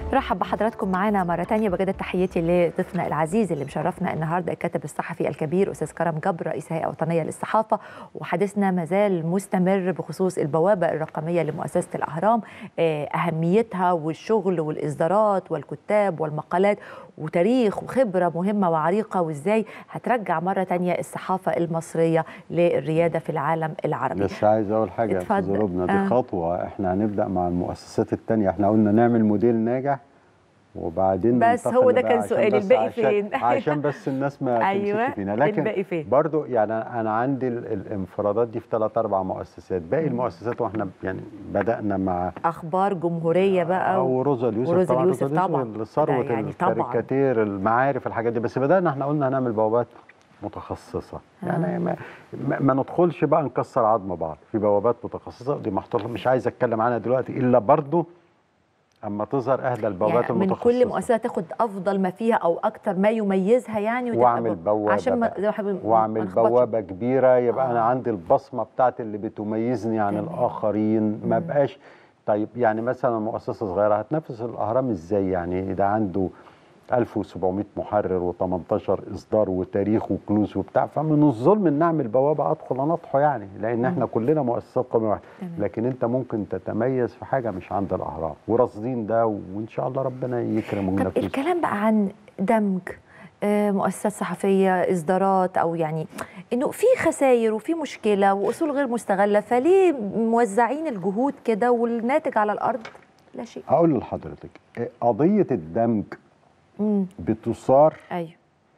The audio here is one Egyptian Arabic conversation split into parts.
رحب بحضراتكم معانا مرة تانية بجد تحياتي لضيفنا العزيز اللي مشرفنا النهاردة الكاتب الصحفي الكبير أستاذ كرم جبر رئيس هيئة وطنية للصحافة وحديثنا مازال مستمر بخصوص البوابة الرقمية لمؤسسة الأهرام أهميتها والشغل والإصدارات والكتاب والمقالات وتاريخ وخبرة مهمة وعريقة وإزاي هترجع مرة تانية الصحافة المصرية للريادة في العالم العربي بس عايز أقول حاجة في ظروفنا دي آه. خطوة إحنا هنبدأ مع المؤسسات التانية إحنا قلنا نعمل موديل ناجح وبعدين بس هو ده كان سؤالي الباقي فين عشان بس الناس ما أيوة فينا لكن الباقي فين برضو يعني انا عندي الانفرادات دي في ثلاث اربع مؤسسات باقي المؤسسات واحنا يعني بدانا مع اخبار جمهوريه بقى او روزا اليوسف وروزا طبعا اليوسف طبعا ثروه يعني الكاريكاتير المعارف الحاجات دي بس بدانا احنا قلنا هنعمل بوابات متخصصه آه. يعني ما, ما ندخلش بقى نكسر عظم بعض في بوابات متخصصه دي محطوطه مش عايز اتكلم عنها دلوقتي الا برضو اما تظهر اهدى البوابات يعني من المتخصصه من كل مؤسسه تاخد افضل ما فيها او اكتر ما يميزها يعني واعمل بوابه عشان ما واعمل بوابه كبيره يبقى آه. انا عندي البصمه بتاعتي اللي بتميزني عن تمام. الاخرين ما بقاش طيب يعني مثلا مؤسسه صغيره هتنافس الاهرام ازاي يعني ده عنده 1700 محرر و18 اصدار وتاريخ وكنوز وبتاع فمن الظلم ان اعمل بوابه ادخل انطحه يعني لان احنا كلنا مؤسسات قوميه واحده لكن انت ممكن تتميز في حاجه مش عند الاهرام وراصدين ده وان شاء الله ربنا يكرم طب الكلام بقى عن دمج مؤسسات صحفيه اصدارات او يعني انه في خسائر وفي مشكله واصول غير مستغله فليه موزعين الجهود كده والناتج على الارض لا شيء هقول لحضرتك قضيه الدمج مم. بتصار ايوه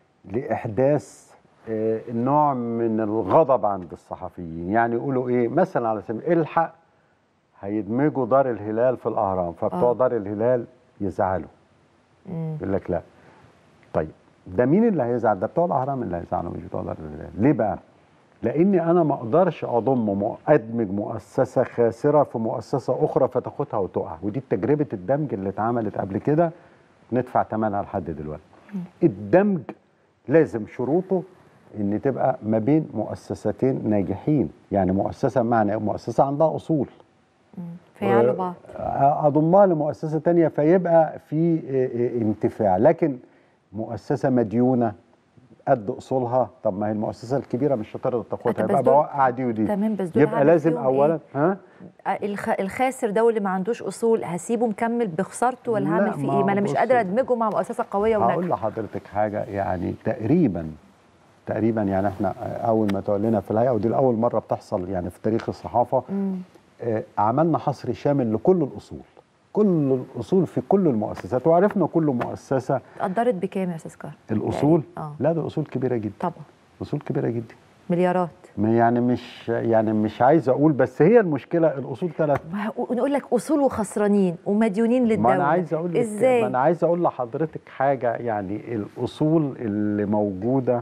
لاحداث آه نوع من الغضب عند الصحفيين يعني يقولوا ايه مثلا على سبيل الحق هيدمجوا دار الهلال في الاهرام فبتوع آه. دار الهلال يزعلوا مم. يقول لك لا طيب ده مين اللي هيزعل ده بتوع الاهرام اللي هيزعلوا مش بتوع دار الهلال ليه بقى لاني انا ما اقدرش اضم ادمج مؤسسه خاسره في مؤسسه اخرى فتاخدها وتقع ودي تجربه الدمج اللي اتعملت قبل كده ندفع ثمنها لحد دلوقتي الدمج لازم شروطه ان تبقى ما بين مؤسستين ناجحين يعني مؤسسه معنى مؤسسه عندها اصول فيعلوا بعض اضمها لمؤسسه تانية فيبقى في انتفاع لكن مؤسسه مديونه قد اصولها طب ما هي المؤسسه الكبيره مش هتقدر تاخدها يبقى بوقع دي ودي تمام بس دول يبقى لازم اولا إيه؟ ها الخ... الخاسر ده واللي ما عندوش اصول هسيبه مكمل بخسارته ولا هعمل فيه ايه ما انا مش قادره ادمجه مع مؤسسه قويه وناجحه هقول لحضرتك حاجه يعني تقريبا تقريبا يعني احنا اول ما تولينا في الهيئه ودي الاول مره بتحصل يعني في تاريخ الصحافه آه عملنا حصر شامل لكل الاصول كل الاصول في كل المؤسسات وعرفنا كل مؤسسه قدرت بكام يا استاذ كار الاصول يعني. آه. لا ده اصول كبيره جدا طبعا اصول كبيره جدا مليارات يعني مش يعني مش عايز اقول بس هي المشكله الاصول ثلاث نقول لك اصول وخسرانين ومديونين للدوله ما انا عايز اقول لك ازاي ما انا عايز اقول لحضرتك حاجه يعني الاصول اللي موجوده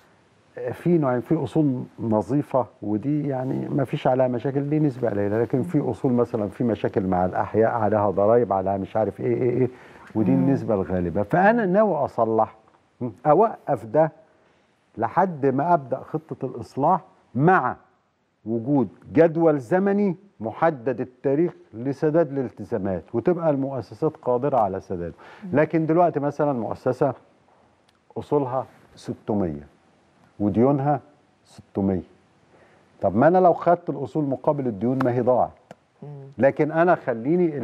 في نوعين في اصول نظيفه ودي يعني ما فيش عليها مشاكل دي نسبه قليله لكن في اصول مثلا في مشاكل مع الاحياء عليها ضرائب عليها مش عارف ايه ايه ايه ودي مم. النسبه الغالبه فانا ناوي اصلح اوقف ده لحد ما ابدا خطه الاصلاح مع وجود جدول زمني محدد التاريخ لسداد الالتزامات وتبقى المؤسسات قادره على سداده لكن دلوقتي مثلا مؤسسه اصولها 600 وديونها 600 طب ما انا لو خدت الاصول مقابل الديون ما هي ضاعت لكن انا خليني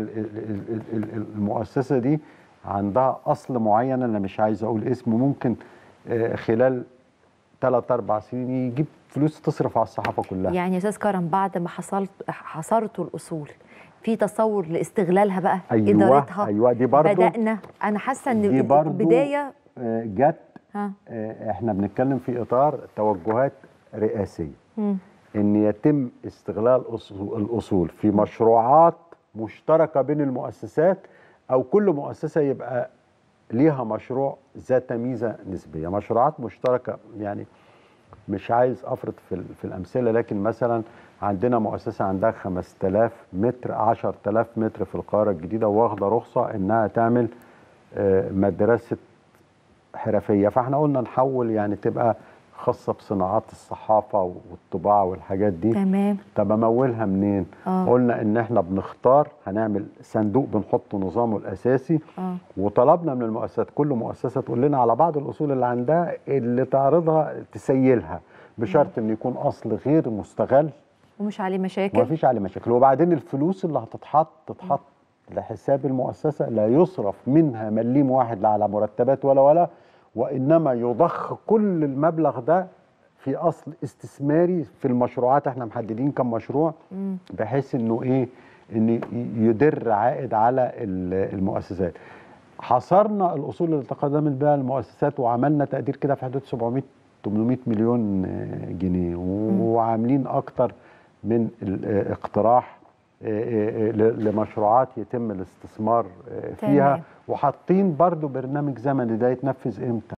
المؤسسه دي عندها اصل معين انا مش عايز اقول اسمه ممكن خلال ثلاث اربع سنين يجيب فلوس تصرف على الصحافه كلها يعني يا استاذ كرم بعد ما حصلت حصرتوا الاصول في تصور لاستغلالها بقى أيوة ادارتها ايوه دي برضو بدانا انا حاسه ان دي برضو البدايه جت ها احنا بنتكلم في اطار توجهات رئاسيه مم. ان يتم استغلال الاصول في مشروعات مشتركه بين المؤسسات او كل مؤسسه يبقى ليها مشروع ذات ميزه نسبيه مشروعات مشتركه يعني مش عايز افرط في, في الامثله لكن مثلا عندنا مؤسسه عندها 5000 متر 10000 متر في القاهره الجديده واخده رخصه انها تعمل مدرسه حرفيه فاحنا قلنا نحول يعني تبقى خاصه بصناعات الصحافه والطباعه والحاجات دي تمام طب امولها منين آه. قلنا ان احنا بنختار هنعمل صندوق بنحط نظامه الاساسي اه وطلبنا من المؤسسات كل مؤسسه تقول لنا على بعض الاصول اللي عندها اللي تعرضها تسيلها بشرط انه يكون اصل غير مستغل ومش عليه وما مشاكل فيش عليه مشاكل وبعدين الفلوس اللي هتتحط تتحط لحساب المؤسسه لا يصرف منها مليم واحد لا على مرتبات ولا ولا وانما يضخ كل المبلغ ده في اصل استثماري في المشروعات احنا محددين كم مشروع مم. بحيث انه ايه ان يدر عائد على ال- المؤسسات حصرنا الاصول اللي تقدمت بها المؤسسات وعملنا تقدير كده في حدود 700 800 مليون آه، جنيه وعاملين اكتر من ال- آه، اقتراح آه، آه، آه، ل- لمشروعات يتم الاستثمار آه، فيها تمام. وحاطين برضو برنامج زمني ده يتنفذ امتى